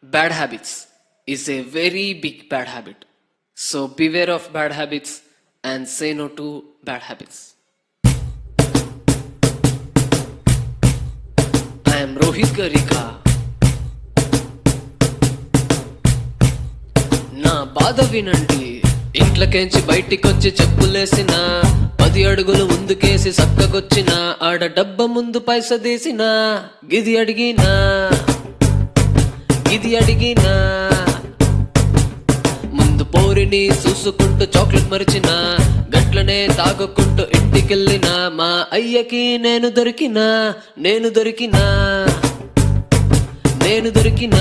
bad habits is a very big bad habit. So beware of bad habits and say no to bad habits. I am Rohit Garika. నా బాధ వినండి ఇంట్లోకేంచి బయటికొచ్చి చెప్పులేసిన పది అడుగులు ముందుకేసి సక్కగొచ్చిన ఆడ డబ్బ ముందు పైస తీసిన గిది అడిగినా ఇది అడిగినా ముందు పోరిని చూసుకుంటూ చాక్లెట్ మరిచిన గట్లనే తాగుకుంటూ ఇంటికెళ్ళిన మా అయ్యకి నేను దొరికినా నేను దొరికినా నేను దొరికినా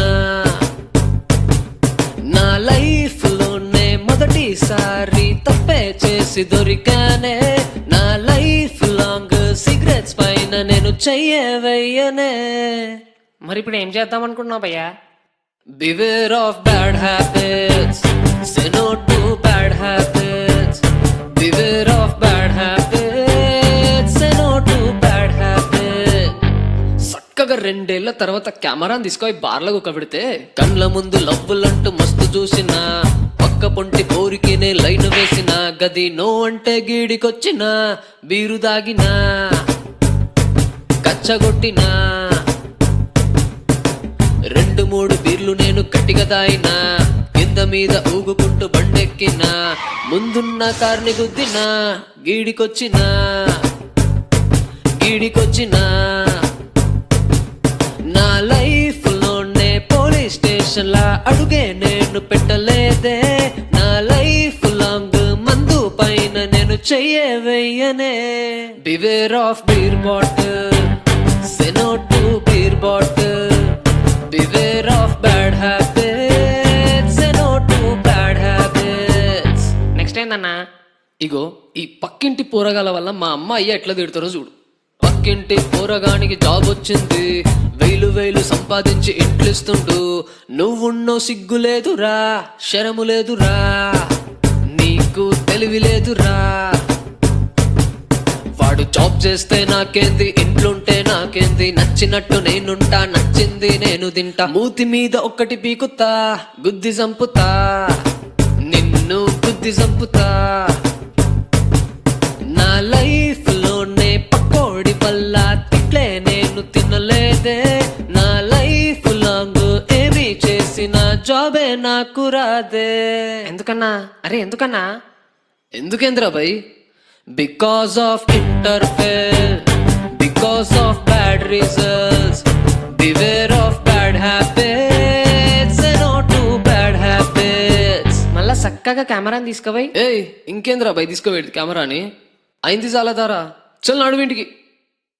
నా లైఫ్ లోనే మొదటిసారి తప్పే చేసి దొరికానే నా లైఫ్ లాంగ్ సిగరెట్స్ పైన నేను చెయ్యవయ్యనే మరి ఇప్పుడు ఏం చేద్దాం అనుకుంటున్నావు భయ్యా beware of bad habits say no to bad habits beware of bad habits say no to bad habits చక్కగా రెండేళ్ల తర్వాత కెమెరాని తీసుకొని బార్లో పెడితే కళ్ళ ముందు లవ్వులంటూ మస్తు చూసిన పక్క పొంటి కోరికనే లైన్ వేసిన గది నో అంటే గీడికొచ్చిన బీరు దాగినా కచ్చగొట్టినా రెండు మూడు బీర్లు నేను గట్టిగా తాయినా కింద మీద ఊగుకుంటూ బండెక్కినా ముందున్న కార్ని గుద్దినా గీడికొచ్చినా గీడికొచ్చినా నా లైఫ్ లోనే పోలీస్ స్టేషన్ లా అడుగే నేను పెట్టలేదే నా లైఫ్ లాంగ్ మందు పైన నేను చెయ్యవేయనే beware of beer bottle say no to beer bottle beware of bad habits say no to bad habits next ఏందన్నా ఇగో ఈ పక్కింటి పోరగాల వల్ల మా అమ్మ అయ్య ఎట్లా తిడతారో చూడు పక్కింటి పోరగానికి జాబ్ వచ్చింది వేలు వేలు సంపాదించి ఇంట్లిస్తుండు నువ్వున్నో సిగ్గు లేదురా శరము లేదురా నీకు తెలివి లేదురా వాడు జాబ్ చేస్తే నాకేంది ఇంట్లుంటే నాకేంది నచ్చినట్టు నేనుంటా నచ్చింది నేను తింటా మూతి మీద ఒక్కటి పీకుతా గుద్ది చంపుతా నిన్ను గుద్ది చంపుతా నా లైఫ్ లోనే పకోడి వల్ల తిట్లే నేను తినలేదే నా లైఫ్ లాంగ్ ఏమి చేసిన జాబే నాకు రాదే ఎందుకన్నా అరే ఎందుకన్నా ఎందుకేంద్రా భయ్ because of interfere because of bad results beware of bad habits no to bad habits మళ్ళా చక్కగా కెమెరాని తీసుకుపోయి ఏయ్ ఇంకేంద్రా భయ్ తీసుకోవేది కెమెరాని అయింది చాలా దారా చల్ నడువింటికి